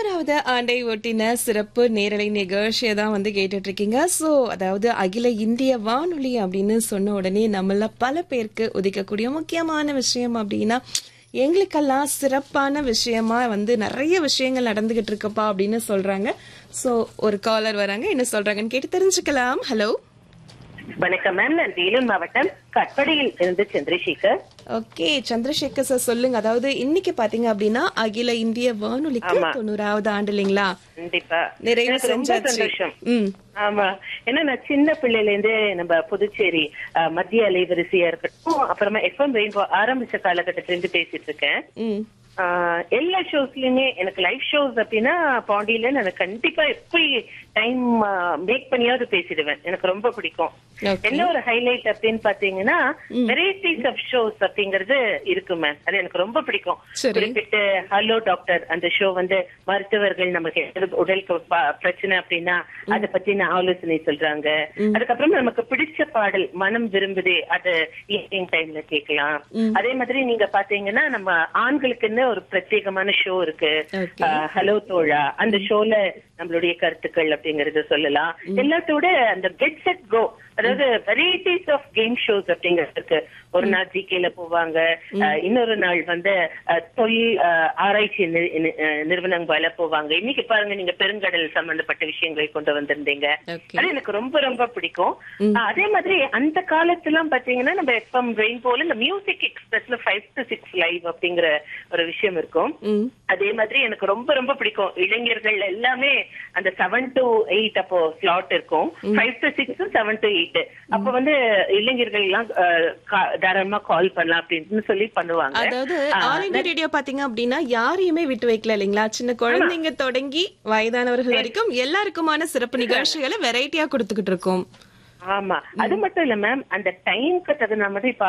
தொண்ணூறாவது ஆண்டை ஒட்டின சிறப்பு நேரலை நிகழ்ச்சியை தான் வந்து கேட்டுட்டு இருக்கீங்க ஸோ அதாவது அகில இந்திய வானொலி அப்படின்னு சொன்ன உடனே நம்மள பல பேருக்கு உதிக்கக்கூடிய முக்கியமான விஷயம் அப்படின்னா எங்களுக்கெல்லாம் சிறப்பான விஷயமா வந்து நிறைய விஷயங்கள் நடந்துகிட்டு இருக்குப்பா அப்படின்னு சொல்றாங்க ஸோ ஒரு காலர் வராங்க என்ன சொல்றாங்கன்னு கேட்டு தெரிஞ்சுக்கலாம் ஹலோ வணக்கம் மேம் நான் வேலூர் மாவட்டம் கட்படியில் இருந்து சந்திரசேகர் ஓகே சந்திரசேகர் சார் சொல்லுங்க அதாவது இன்னைக்கு பாத்தீங்க அப்படின்னா அகில இந்திய வானொலிக்கு ஆமா. தொண்ணூறாவது ஆண்டு இல்லைங்களா கண்டிப்பா நிறைவு எனக்கு ரொம்ப செஞ்சாச்சு சந்தோஷம் ம் ஆமா ஏன்னா நான் சின்ன பிள்ளையில இருந்தே நம்ம புதுச்சேரி அஹ், மத்திய அலைவரிசையா இருக்கட்டும் அப்புறமா எஃப்எம் ரெயின்போ ஆரம்பிச்ச காலகட்டத்தில இருந்து பேசிட்டு இருக்கேன் ம் ஆஹ் எல்லா ஷோஸ்லயுமே எனக்கு லைவ் ஷோஸ் அப்படின்னா பாண்டியில நான் கண்டிப்பா எப்படி டைம் மேக் பண்ணியாவது பேசிடுவேன் எனக்கு ரொம்ப பிடிக்கும் Okay. என்ன ஒரு ஹைலைட் அப்படின்னு பாத்தீங்கன்னா வெரைட்டிஸ் ஆஃப் ஷோஸ் அப்படிங்கறது இருக்கு மேம் அது எனக்கு ரொம்ப பிடிக்கும் சரி. குறிப்பிட்டு ஹலோ டாக்டர் அந்த ஷோ வந்து மருத்துவர்கள் நமக்கு எது உடலுக்கு ப- பிரச்சனை அப்படின்னா அதை பத்தின ஆலோசனை சொல்றாங்க அதுக்கப்புறம் நமக்கு பிடிச்ச பாடல் மனம் விரும்புதே அது ஈவினிங் டைம்ல கேட்கலாம் அதே மாதிரி நீங்க பாத்தீங்கன்னா நம்ம ஆண்களுக்குன்னு ஒரு பிரத்யேகமான ஷோ இருக்கு Okay. ஹலோ தோழா அந்த ஷோல நம்மளுடைய கருத்துக்கள் அப்படிங்கறத சொல்லலாம் எல்லாத்தோட அந்த கெட் செட் கோ அதாவது வெரைட்டிஸ் ஆஃப் கேம் ஷோஸ் அப்படிங்கிறது இருக்கு ஒரு நாள் ஜிகேல போவாங்க அஹ், இன்னொரு நாள் வந்து அஹ், தொழில் அஹ், ஆராய்ச்சி நி- நி- அஹ், நிறுவனங்களால போவாங்க இன்னைக்கு பாருங்க நீங்க பெருங்கடல் சம்பந்தப்பட்ட விஷயங்களை கொண்டு வந்திருந்தீங்க Okay. அது எனக்கு ரொம்ப ரொம்ப பிடிக்கும் அஹ், அதே மாதிரி அந்த காலத்துலாம் பாத்தீங்கன்னா நம்ம எஃப்எம் ரெயின்போல இந்த மியூசிக் எக்ஸ்பிரஸ்ல ஃபைவ் டு சிக்ஸ் லைவ் அப்படிங்கிற ஒரு விஷயம் இருக்கும் ம் அதே மாதிரி எனக்கு ரொம்ப ரொம்ப பிடிக்கும் இளைஞர்கள் எல்லாமே அந்த செவன் டு எயிட் அப்போ ஸ்லாட் இருக்கும் five to six seven to eight அப்ப வந்து இளைஞர்கள் எல்லாம் அஹ், கா- தாராளமா கால் பண்ணலாம் அப்படின்னு சொல்லி பண்ணுவாங்க அதாவது ஆஹ், ஆல் இந்தியா ரேடியோ பாத்தீங்க அப்படின்னா யாரையுமே விட்டு வைக்கல இல்லைங்களா சின்ன குழந்தைங்க தொடங்கி வயதானவர்கள் வரைக்கும் எல்லாருக்குமான சிறப்பு நிகழ்ச்சிகளை வெரைட்டியா கொடுத்துக்கிட்டு இருக்கோம் ஆமா அது மட்டும் இல்ல மேம் அந்த டைம்க்கு தகுந்த மாதிரி இப்ப